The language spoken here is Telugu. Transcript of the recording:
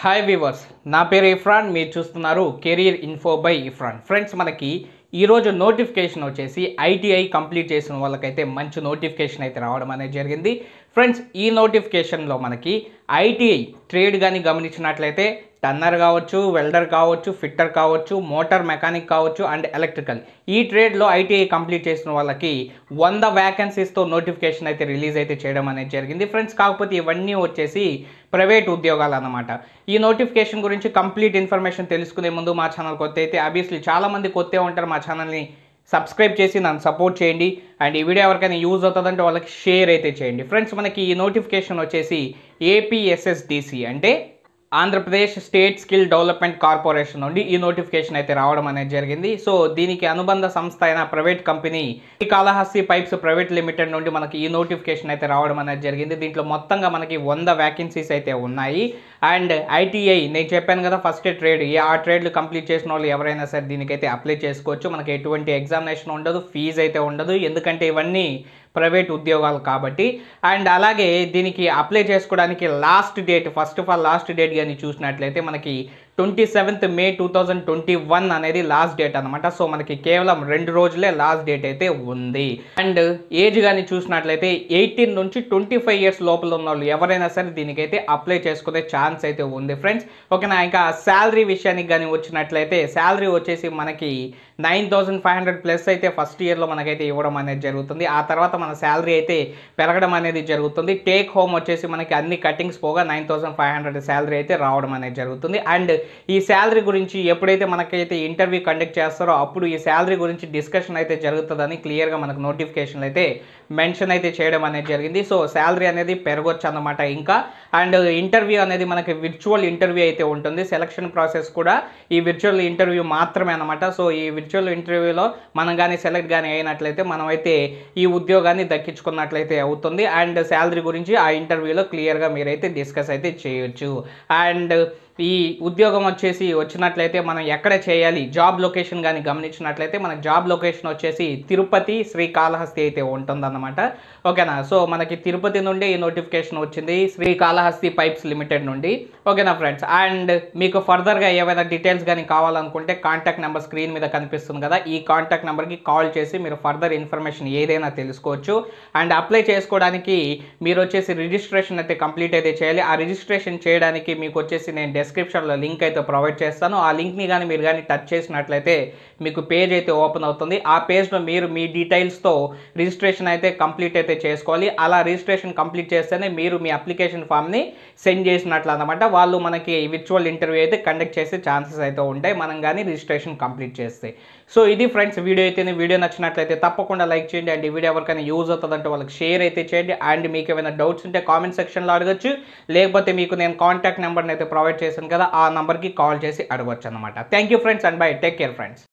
హాయ్ వీవర్స్ నా పేరు ఇఫ్రాన్ మీరు చూస్తున్నారు career info by Ifran friends మనకి ఈరోజు నోటిఫికేషన్ వచ్చేసి ఐటీఐ కంప్లీట్ చేసిన వాళ్ళకైతే మంచి నోటిఫికేషన్ అయితే రావడం అనేది జరిగింది ఫ్రెండ్స్ ఈ నోటిఫికేషన్లో మనకి ఐటీఐ ట్రేడ్ కానీ గమనించినట్లయితే టన్నర్ కావచ్చు వెల్డర్ కావచ్చు ఫిట్టర్ కావచ్చు మోటార్ మెకానిక్ కావచ్చు అండ్ ఎలక్ట్రికల్ ఈ ట్రేడ్లో ఐటీఐ కంప్లీట్ చేసిన వాళ్ళకి వంద వ్యాకెన్సీస్తో నోటిఫికేషన్ అయితే రిలీజ్ అయితే చేయడం అనేది జరిగింది ఫ్రెండ్స్ కాకపోతే ఇవన్నీ వచ్చేసి ప్రైవేట్ ఉద్యోగాలు అన్నమాట ఈ నోటిఫికేషన్ గురించి కంప్లీట్ ఇన్ఫర్మేషన్ తెలుసుకునే ముందు మా ఛానల్ కొత్త అయితే ఆబ్వియస్లీ చాలామంది కొత్తే ఉంటారు మా ఛానల్ని సబ్స్క్రైబ్ చేసి నన్ను సపోర్ట్ చేయండి అండ్ ఈ వీడియో ఎవరికైనా యూజ్ అవుతుందంటే వాళ్ళకి షేర్ అయితే చేయండి ఫ్రెండ్స్ మనకి ఈ నోటిఫికేషన్ వచ్చేసి ఏపీఎస్ఎస్డిసి అంటే Andhra Pradesh state skill development corporation నుండి ఈ నోటిఫికేషన్ అయితే రావడం అనేది జరిగింది సో దీనికి అనుబంధ సంస్థ అయిన ప్రైవేట్ కంపెనీ ఈ కాళహస్తి పైప్స్ ప్రైవేట్ లిమిటెడ్ నుండి మనకి ఈ నోటిఫికేషన్ అయితే రావడం అనేది జరిగింది దీంట్లో మొత్తంగా మనకి వంద వ్యాకెన్సీస్ అయితే ఉన్నాయి అండ్ ఐటీఐ నేను చెప్పాను కదా ఫస్ట్ ట్రేడ్ ఆ ట్రేడ్లు కంప్లీట్ చేసిన వాళ్ళు ఎవరైనా సరే దీనికైతే అప్లై చేసుకోవచ్చు మనకి ఎటువంటి ఎగ్జామినేషన్ ఉండదు ఫీజు అయితే ఉండదు ఎందుకంటే ఇవన్నీ ప్రైవేట్ ఉద్యోగాలు కాబట్టి అండ్ అలాగే దీనికి అప్లై చేసుకోవడానికి last date first of all last date కానీ చూసినట్లయితే మనకి twenty seventh May two thousand twenty one అనేది లాస్ట్ డేట్ అనమాట సో మనకి కేవలం రెండు రోజులే లాస్ట్ డేట్ అయితే ఉంది అండ్ ఏజ్ కానీ చూసినట్లయితే ఎయిటీన్ నుంచి ట్వంటీ ఫైవ్ ఇయర్స్ లోపల ఉన్న వాళ్ళు ఎవరైనా సరే దీనికైతే అప్లై చేసుకునే ఛాన్స్ అయితే ఉంది ఫ్రెండ్స్ ఓకేనా ఇంకా శాలరీ విషయానికి కానీ వచ్చినట్లయితే శాలరీ వచ్చేసి మనకి nine thousand five hundred plus అయితే ఫస్ట్ ఇయర్లో మనకైతే ఇవ్వడం అనేది జరుగుతుంది ఆ తర్వాత మన శాలరీ అయితే పెరగడం అనేది జరుగుతుంది టేక్ హోమ్ వచ్చేసి మనకి అన్ని కటింగ్స్ పోగా nine thousand five hundred salary అయితే రావడం అనేది జరుగుతుంది అండ్ ఈ శాలరీ గురించి ఎప్పుడైతే మనకైతే ఇంటర్వ్యూ కండక్ట్ చేస్తారో అప్పుడు ఈ శాలరీ గురించి డిస్కషన్ అయితే జరుగుతుందని క్లియర్గా మనకు నోటిఫికేషన్ అయితే మెన్షన్ అయితే చేయడం అనేది జరిగింది సో శాలరీ అనేది పెరగొచ్చు అన్నమాట ఇంకా అండ్ ఇంటర్వ్యూ అనేది మనకి విర్చువల్ ఇంటర్వ్యూ అయితే ఉంటుంది సెలక్షన్ ప్రాసెస్ కూడా ఈ విర్చువల్ ఇంటర్వ్యూ మాత్రమే అనమాట సో ఈ విర్చువల్ ఇంటర్వ్యూలో మనం కానీ సెలెక్ట్ కానీ అయినట్లయితే మనం అయితే ఈ ఉద్యోగాన్ని దక్కించుకున్నట్లయితే అవుతుంది అండ్ శాలరీ గురించి ఆ ఇంటర్వ్యూలో క్లియర్గా మీరైతే డిస్కస్ అయితే చేయొచ్చు అండ్ ఈ ఉద్యోగం వచ్చేసి వచ్చినట్లయితే మనం ఎక్కడ చేయాలి జాబ్ లొకేషన్ కానీ గమనించినట్లయితే మనకి జాబ్ లొకేషన్ వచ్చేసి తిరుపతి శ్రీకాళహస్తి అయితే ఉంటుందన్నమాట ఓకేనా సో మనకి తిరుపతి నుండి ఈ నోటిఫికేషన్ వచ్చింది శ్రీకాళహస్తి పైప్స్ లిమిటెడ్ నుండి ఓకేనా ఫ్రెండ్స్ అండ్ మీకు ఫర్దర్గా ఏమైనా డీటెయిల్స్ కానీ కావాలనుకుంటే కాంటాక్ట్ నెంబర్ స్క్రీన్ మీద కనిపిస్తుంది కదా ఈ కాంటాక్ట్ నెంబర్కి కాల్ చేసి మీరు ఫర్దర్ ఇన్ఫర్మేషన్ ఏదైనా తెలుసుకోవచ్చు అండ్ అప్లై చేసుకోవడానికి మీరు వచ్చేసి రిజిస్ట్రేషన్ అయితే కంప్లీట్ అయితే చేయాలి ఆ రిజిస్ట్రేషన్ చేయడానికి మీకు వచ్చేసి నేను డిస్క్రిప్షన్లో లింక్ అయితే ప్రొవైడ్ చేస్తాను ఆ లింక్ని కానీ మీరు కానీ టచ్ చేసినట్లయితే మీకు పేజ్ అయితే ఓపెన్ అవుతుంది ఆ పేజ్లో మీరు మీ డీటెయిల్స్తో రిజిస్ట్రేషన్ అయితే కంప్లీట్ అయితే చేసుకోవాలి అలా రిజిస్ట్రేషన్ కంప్లీట్ చేస్తేనే మీరు మీ అప్లికేషన్ ఫామ్ని సెండ్ చేసినట్లు అనమాట వాళ్ళు మనకి విర్చువల్ ఇంటర్వ్యూ అయితే కండక్ట్ చేసే ఛాన్సెస్ అయితే ఉంటాయి మనం కానీ రిజిస్ట్రేషన్ కంప్లీట్ చేస్తే సో ఇది ఫ్రెండ్స్ వీడియో అయితే వీడియో నచ్చినట్లయితే తప్పకుండా లైక్ చేయండి అండ్ ఈ వీడియో ఎవరికైనా యూజ్ అవుతుందంటే వాళ్ళకి షేర్ అయితే చేయండి అండ్ మీకు ఏమైనా డౌట్స్ ఉంటే కామెంట్ సెక్షన్లో అడగచ్చు లేకపోతే మీకు నేను కాంటాక్ట్ నెంబర్ని అయితే ప్రొవైడ్ చేశాను కదా ఆ నెంబర్కి కాల్ చేసి అడగచ్చు అనమాట thank you friends and bye take care friends